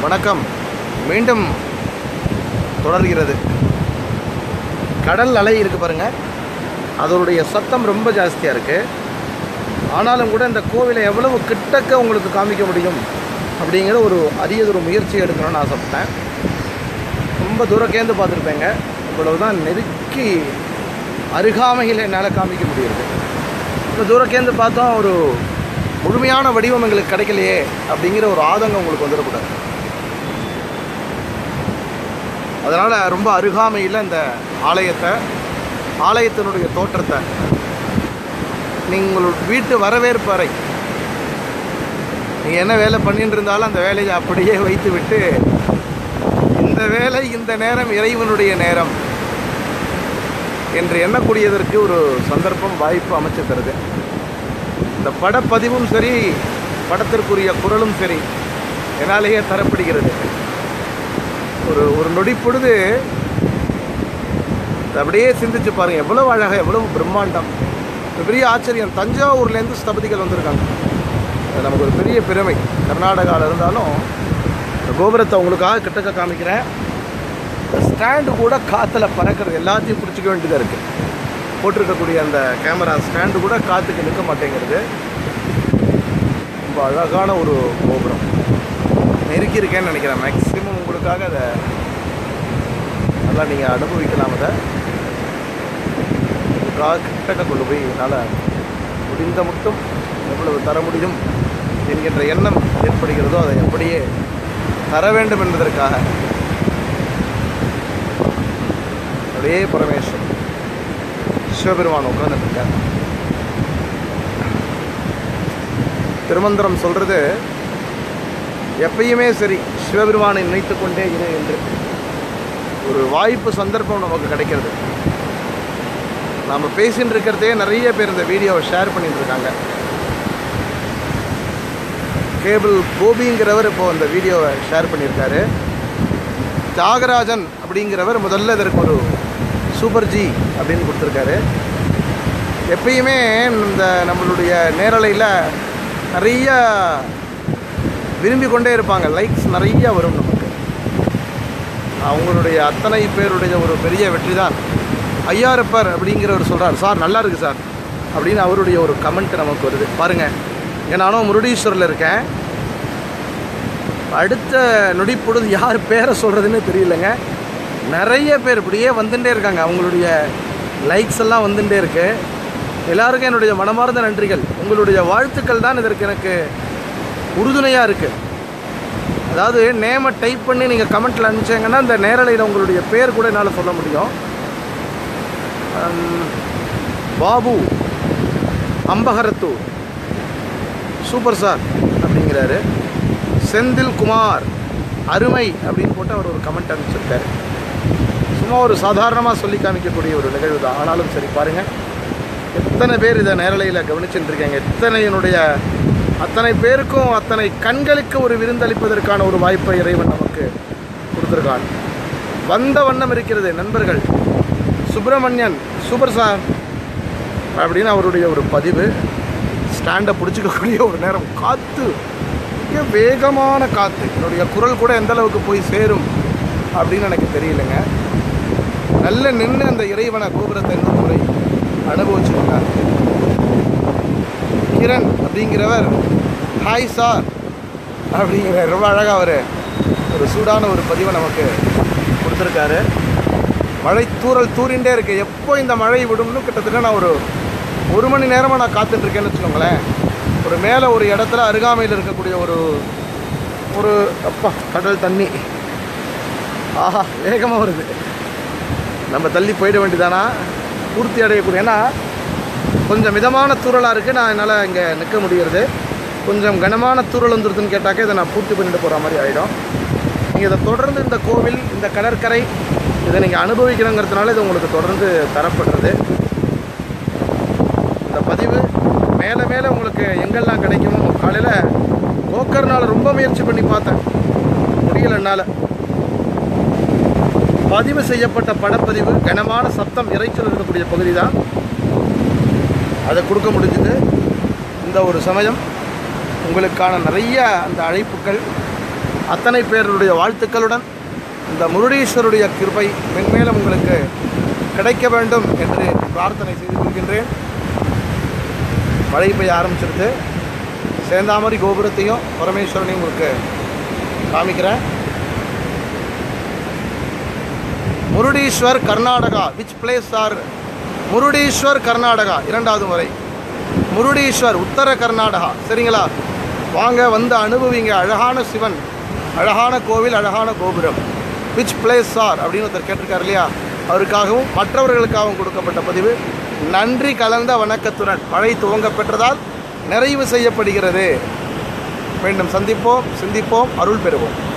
வணக்கம் மீண்டும் தொடர்கிறது கடல் அலை இருக்கு பாருங்க அதனுடைய சத்தம் ரொம்ப ஜாஸ்தியாக இருக்குது ஆனாலும் கூட இந்த கோவிலை எவ்வளவு கிட்டக்க உங்களுக்கு காமிக்க முடியும் அப்படிங்கிற ஒரு அரியதொரு முயற்சி எடுக்கணும்னு ஆசைப்பட்டேன் ரொம்ப தூரக்கேந்து பார்த்துருப்பேங்க இவ்வளவு தான் நெருக்கி அருகாமையில் என்னால் காமிக்க முடியுது இப்போ தூரக்கேந்து பார்த்தோம் ஒரு முழுமையான வடிவம் எங்களுக்கு கிடைக்கலையே அப்படிங்கிற ஒரு ஆதங்கம் உங்களுக்கு வந்துடக்கூடாது அதனால் ரொம்ப அருகாமையில் இந்த ஆலயத்தை ஆலயத்தினுடைய தோற்றத்தை நீங்கள் வீட்டு வரவேற்பு அறை நீங்கள் என்ன வேலை பண்ணிட்டு இருந்தாலும் அந்த வேலையை அப்படியே வைத்து விட்டு இந்த வேலை இந்த நேரம் இறைவனுடைய நேரம் என்று எண்ணக்கூடியதற்கு ஒரு சந்தர்ப்பம் வாய்ப்பு அமைச்சு தருது இந்த படப்பதிவும் சரி படத்திற்குரிய குரலும் சரி என்னாலேயே தரப்படுகிறது ஒரு ஒரு நொடி பொழுது இதை அப்படியே சிந்திச்சு பாருங்க எவ்வளவு அழகாக எவ்வளவு பிரம்மாண்டம் ஒரு பெரிய ஆச்சரியம் தஞ்சாவூர்லேருந்து ஸ்தபதிகள் வந்திருக்காங்க அது நமக்கு ஒரு பெரிய பெருமை கர்நாடகாவில் இருந்தாலும் இந்த கோபுரத்தை உங்களுக்காக கிட்டக்க காமிக்கிறேன் இந்த ஸ்டாண்டு கூட காற்றுல பறக்கிறது எல்லாத்தையும் பிடிச்சிக்க வேண்டியதாக இருக்குது போட்டிருக்கக்கூடிய அந்த கேமரா ஸ்டாண்டு கூட காற்றுக்கு நிற்க மாட்டேங்கிறது ரொம்ப அழகான ஒரு கோபுரம் நெருக்கி இருக்கேன்னு நினைக்கிறேன் மேக்ஸிமம் உங்களுக்காக அதை நல்லா நீங்கள் அனுபவிக்கலாம் அதை உங்களுக்காக கிட்டக்க கொண்டு போய் என்னால் முடிந்த மட்டும் எவ்வளவு தர முடியும் என்கின்ற எண்ணம் ஏற்படுகிறதோ அதை அப்படியே தர வேண்டும் என்பதற்காக அப்படியே பரமேஸ்வரன் சிவபெருமான் உட்கார்ந்துட்டு இருக்கார் திருமந்திரம் சொல்றது எப்பயுமே சரி சிவபெருமானை நினைத்து கொண்டே இரு என்று ஒரு வாய்ப்பு சந்தர்ப்பம் நமக்கு கிடைக்கிறது நாம் பேசின்னு இருக்கிறதே நிறைய பேர் இந்த வீடியோவை ஷேர் பண்ணிட்டு இருக்காங்க கேபிள் கோபிங்கிறவர் இப்போ இந்த வீடியோவை ஷேர் பண்ணியிருக்காரு தியாகராஜன் அப்படிங்கிறவர் முதல்ல இதற்கு ஒரு சூப்பர் ஜி அப்படின்னு கொடுத்துருக்காரு எப்பயுமே இந்த நம்மளுடைய நேரலையில் நிறைய விரும்பி கொண்டே இருப்பாங்க லைக்ஸ் நிறைய வரும் நமக்கு அவங்களுடைய அத்தனை பேருடைய ஒரு பெரிய வெற்றி தான் ஐயாரப்பர் அப்படிங்கிறவர் சொல்கிறார் சார் நல்லா இருக்கு சார் அப்படின்னு அவருடைய ஒரு கமெண்ட் நமக்கு வருது பாருங்கள் ஏன்னா நானும் முருடீஸ்வரில் இருக்கேன் அடுத்த நொடிப்பொழுது யார் பேரை சொல்கிறதுன்னு தெரியலங்க நிறைய பேர் இப்படியே வந்துட்டே இருக்காங்க அவங்களுடைய லைக்ஸ் எல்லாம் வந்துட்டே இருக்கு எல்லாருக்கும் என்னுடைய மனமார்ந்த நன்றிகள் உங்களுடைய வாழ்த்துக்கள் தான் இதற்கு எனக்கு உறுதுணையாக இருக்குது அதாவது நேமை டைப் பண்ணி நீங்கள் கமெண்ட்டில் அனுப்பிச்சிங்கன்னா இந்த நேரலையில் உங்களுடைய பேர் கூட என்னால் சொல்ல முடியும் ஹம், பாபு அம்பகரத்தூர் சூப்பர் சார் அப்படிங்கிறாரு செந்தில் குமார் அருமை அப்படின்னு போட்டு அவர் ஒரு கமெண்ட் அனுப்பிச்சிருக்காரு சும்மா ஒரு சாதாரணமாக சொல்லி காமிக்கக்கூடிய ஒரு நிகழ்வு தான் ஆனாலும் சரி பாருங்கள் எத்தனை பேர் இதை நேரலையில் கவனிச்சுட்டு இருக்கீங்க எத்தனை என்னுடைய அத்தனை பேருக்கும் அத்தனை கண்களுக்கு ஒரு விருந்தளிப்பதற்கான ஒரு வாய்ப்பை இறைவன் நமக்கு கொடுத்துருக்கான் வந்த வண்ணம் இருக்கிறது நண்பர்கள் சுப்பிரமணியன் சூப்பர் சார் அப்படின்னு அவருடைய ஒரு பதிவு ஸ்டாண்டை பிடிச்சிக்கக்கூடிய ஒரு நேரம் காற்று மிக வேகமான காற்று என்னுடைய குரல் கூட எந்த அளவுக்கு போய் சேரும் அப்படின்னு எனக்கு தெரியலைங்க நல்ல நின்று அந்த இறைவனை கோபுரத்தை இன்னொரு முறை அனுபவிச்சிருக்கார் கிரண் அப்படிங்கிறவர் ஹாய் சார் அப்படிங்கிற ரொம்ப அழகாக அவர் ஒரு சூடான ஒரு பதிவை நமக்கு கொடுத்துருக்காரு மழை தூறல் தூரிண்டே இருக்கு எப்போ இந்த மழை விடும்னு கிட்டத்தட்ட நான் ஒரு ஒரு மணி நேரமாக நான் காத்துட்டு இருக்கேன்னு வச்சுக்கோங்களேன் ஒரு மேலே ஒரு இடத்துல அருகாமையில் இருக்கக்கூடிய ஒரு ஒரு அப்பா கடல் தண்ணி ஆஹா வேகமாக வருது நம்ம தள்ளி போயிட வேண்டியதானா பூர்த்தி அடையக்கூடிய ஏன்னா கொஞ்சம் மிதமான தூறலாக இருக்குது நான் என்னால் இங்கே நிற்க முடிகிறது கொஞ்சம் கனமான தூறல் வந்துருதுன்னு கேட்டாக்க இதை நான் பூர்த்தி பண்ணிட்டு போகிற மாதிரி ஆகிடும் நீங்கள் இதை தொடர்ந்து இந்த கோவில் இந்த கடற்கரை இதை நீங்கள் அனுபவிக்கணுங்கிறதுனால இது உங்களுக்கு தொடர்ந்து தரப்படுறது இந்த பதிவு மேலே மேலே உங்களுக்கு எங்கெல்லாம் கிடைக்குமோ காலையில் கோக்கர்னால் ரொம்ப முயற்சி பண்ணி பார்த்தேன் முடியல என்னால் பதிவு செய்யப்பட்ட படப்பதிவு கனமான சத்தம் இறைச்சல் இருக்கக்கூடிய பகுதி தான் அதை கொடுக்க முடிஞ்சுது இந்த ஒரு சமயம் உங்களுக்கான நிறைய அந்த அழைப்புகள் அத்தனை பேருடைய வாழ்த்துக்களுடன் இந்த முருடீஸ்வருடைய கிருபை மென்மேலும் உங்களுக்கு கிடைக்க வேண்டும் என்று பிரார்த்தனை செய்து கொள்கின்றேன் மழை பெய்ய ஆரம்பிச்சிருது சேந்தாமரி கோபுரத்தையும் பரமேஸ்வரனையும் உங்களுக்கு காமிக்கிறேன் Murudeshwar Karnataka which place are Murudeshwar Karnataka இரண்டாவது முறை முருடீஸ்வர் உத்தர கர்நாடகா சரிங்களா வாங்க வந்து அனுபவிங்க அழகான சிவன் அழகான கோவில் அழகான கோபுரம் விச் பிளேஸ் ஆர் அப்படின்னு ஒருத்தர் கேட்டிருக்காரு இல்லையா அவருக்காகவும் மற்றவர்களுக்காகவும் கொடுக்கப்பட்ட பதிவு நன்றி கலந்த வணக்கத்துடன் மழை துவங்க பெற்றதால் நிறைவு செய்யப்படுகிறது மீண்டும் சந்திப்போம் சிந்திப்போம் அருள் பெறுவோம்